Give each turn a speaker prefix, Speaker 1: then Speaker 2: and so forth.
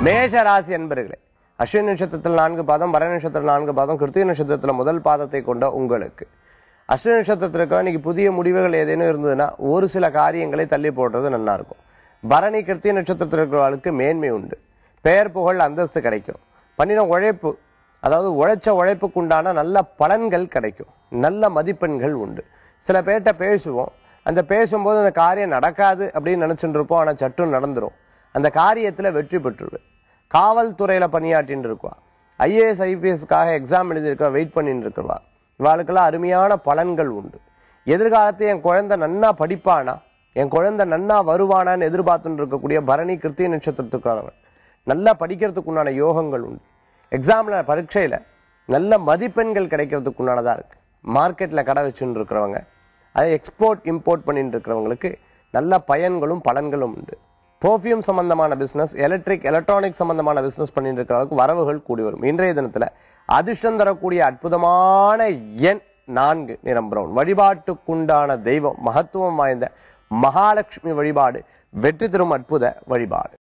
Speaker 1: மேஷ ராசி என்பர்களே அஸ்வினி நட்சத்திரத்தில் நான்கு பாதம் பரண நட்சத்திரத்தில் நான்கு பாதம் கிருத்திக நட்சத்திரத்தில் முதல் பாதத்தை கொண்ட உங்களுக்கு அஸ்வினி நட்சத்திரத்திற்கு இன்னைக்கு புதிய முடிவுகள் ஏதேனும் இருந்ததுன்னா ஒரு சில காரியங்களை தள்ளி போடுறது நல்லா இருக்கும் பரணி கிருத்திய நட்சத்திரத்தில் இருக்கிறவர்களுக்கு மேன்மை உண்டு பெயர் புகழ் அந்தஸ்து கிடைக்கும் பண்ணின உழைப்பு அதாவது உழைச்ச உழைப்புக்கு உண்டான நல்ல பலன்கள் கிடைக்கும் நல்ல மதிப்பெண்கள் உண்டு சில பேர்கிட்ட பேசுவோம் அந்த பேசும்போது அந்த காரியம் நடக்காது அப்படின்னு நினைச்சுட்டு இருப்போம் ஆனா சட்டும் நடந்துரும் அந்த காரியத்துல வெற்றி பெற்றுருவேன் காவல்துறையில பணியாற்றின்னு இருக்குவா ஐஏஎஸ் ஐபிஎஸ்க்காக எக்ஸாம் எழுதியிருக்கா வெயிட் பண்ணிட்டு இருக்கிறவா இவாளுக்கெல்லாம் அருமையான பலன்கள் உண்டு எதிர்காலத்தை என் குழந்தை நன்னா படிப்பானா என் குழந்தை நன்னா வருவானான்னு எதிர்பார்த்துட்டு இருக்கக்கூடிய பரணி கிருத்திய நட்சத்திரத்துக்கானவன் நல்லா படிக்கிறதுக்கு உண்டான யோகங்கள் உண்டு எக்ஸாம்ல பரீட்சையில நல்ல மதிப்பெண்கள் கிடைக்கிறதுக்கு உண்டானதா இருக்கு மார்க்கெட்ல கடை வச்சுட்டு இருக்கிறவங்க அதை எக்ஸ்போர்ட் இம்போர்ட் பண்ணிட்டு இருக்கிறவங்களுக்கு நல்ல பயன்களும் பலன்களும் உண்டு பெர்ஃப்யூம் சம்பந்தமான பிசினஸ் எலக்ட்ரிக் எலக்ட்ரானிக் சம்பந்தமான பிசினஸ் பண்ணிட்டு இருக்கிறவங்களுக்கு வரவுகள் கூடி வரும் இன்றைய தினத்துல அதிர்ஷ்டம் தரக்கூடிய அற்புதமான எண் நான்கு நிறம் பிரவுன் வழிபாட்டுக்குண்டான தெய்வம் மகத்துவம் வாய்ந்த மகாலட்சுமி வழிபாடு வெற்றி தரும் அற்புத வழிபாடு